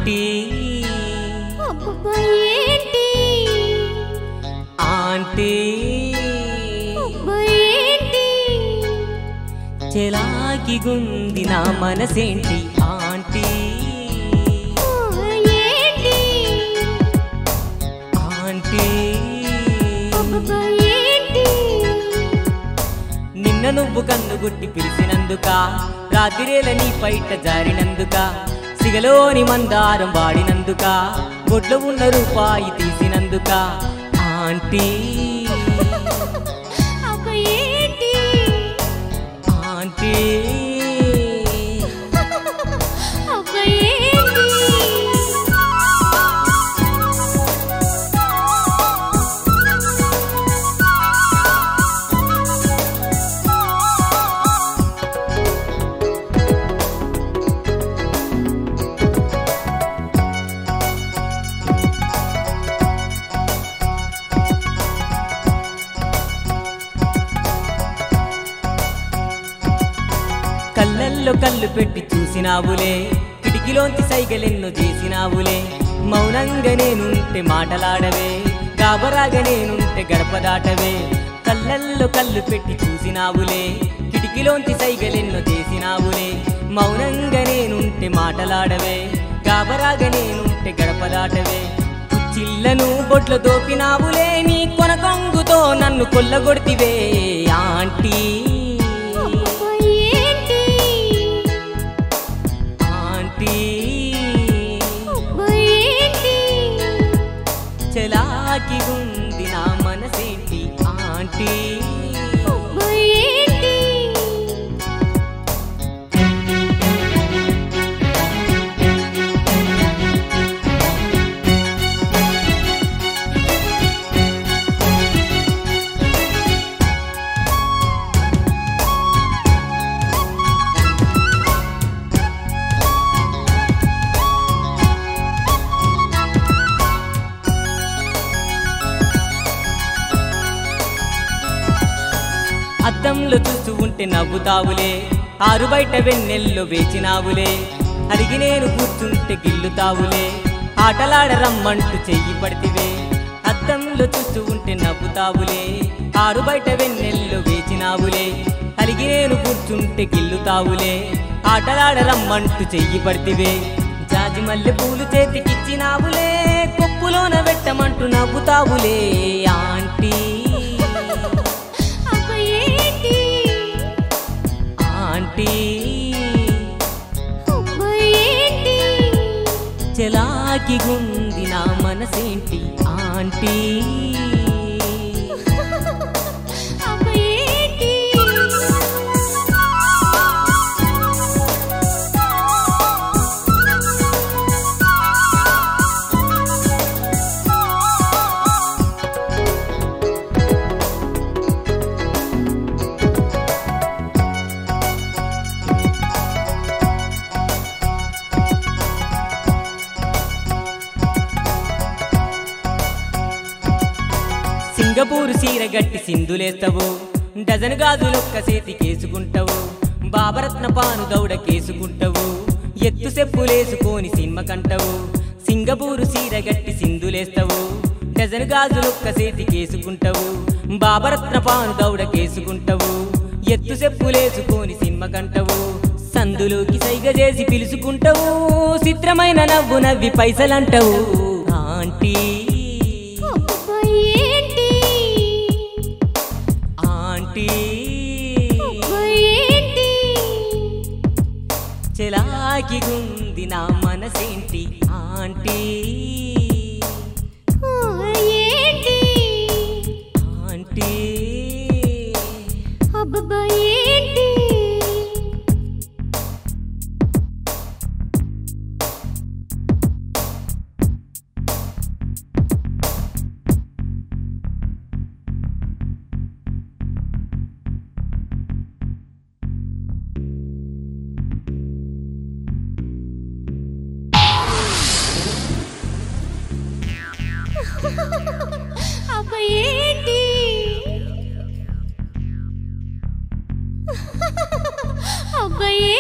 aunty అబ్బబ్బా ఏంటి aunty అబ్బా ఏంటి చెలాకి గుంది నా మనసేంటి ఆంటీ ఆ, ఏంటి ఆంటీ అబ్బబ్బా ఏంటి నిన్న నువ్వు కన్నుగుట్టి పిలిచినందుక రాత్రిరేల నీ పైట జారినందుక సిగలోని మందారం వాడినందుక బొడ్లో ఉన్న రూపాయి తీసినందుక ఆంటీ అబ్బా ఏంటి ఆంటీ అబ్బా ఏంటి కళ్ళల్లో కళ్ళు పెట్టి చూసినావులే కిటికీలోంచి సైగలెన్నో చేసినావులే మౌనంగా నేనుంటే మాటలాడవే గాబరాగా నేనుంటే గడప దాటవే కళ్ళల్లో కళ్ళు పెట్టి చూసినావులే కిటికీలోంచి సైగలెన్నో చేసినావులే మౌనంగా నేనుంటే మాటలాడవే గాబరాగా నేనుంటే గడప దాటవే చిల్లను బొట్లు దోపినావులే నీ కొనకొంగుతో నన్ను కొల్లగొడితివే ఆంటీ అబ్బబ్బా ఏంటి ఆంటీ అబ్బా ఏంటి చెలాకి ఉంది నా మనసేంటి ఆంటీ అబ్బా ఏంటి అద్దంలో చూస్తూ ఉంటే నవ్వుతావులే ఆరు బయట వెన్నెల్లో వేచినావులే అడిగి నేను కూర్చుంటే గిల్లుతావులే ఆటలాడ రమ్మంటూ చెయ్యి పడితివే అద్దంలో చూస్తూ ఉంటే నవ్వుతావులే ఆరు బయట వెన్నెల్లో వేచినావులే అలిగి నేను కూర్చుంటే గిల్లుతావులే ఆటలాడ రమ్మంటూ చెయ్యి పడితివే జాజి మల్లె పూలు చేతికిచ్చినావులే కొప్పులోన పెట్టమంటూ నవ్వుతావులే ఆంటీ అబ్బా ఏంటి ఆంటీ అబ్బా ఏంటి చెలాకి గుంది నా మనసేంటి ఆంటీ అబ్బా ఏంటి సింగపూరు సీర గట్టి సింధులేస్తావు డజన్ గాజులొక్క చేతికేసుకుంటావు బాబరత్న పాను దౌడ కేసుకుంటావు ఎత్తు చెప్పులేసుకొని సినిమ కంటావు సింగపూరు సీర గట్టి సింధులేస్తావు డజన్ గాజులొక్క చేతికేసుకుంటావు బాబరత్న పాను దౌడ కేసుకుంటావు ఎత్తు చెప్పులేసుకొని సినిమ కంటావు సందులోకి సైగ చేసి పిలుచుకుంటావు చిత్రమైన నవ్వు నవ్వి పైసలంటావు ఆంటీ అబ్బా ఏంటి ఆంటీ అబ్బా ఏంటి చెలాకి గుంది నా మనసేంటి ఆంటీ ఆ, ఏంటి ఆంటీ అబ్బబ్బా ఏంటి అబ్బా ఏంటి అబ్బా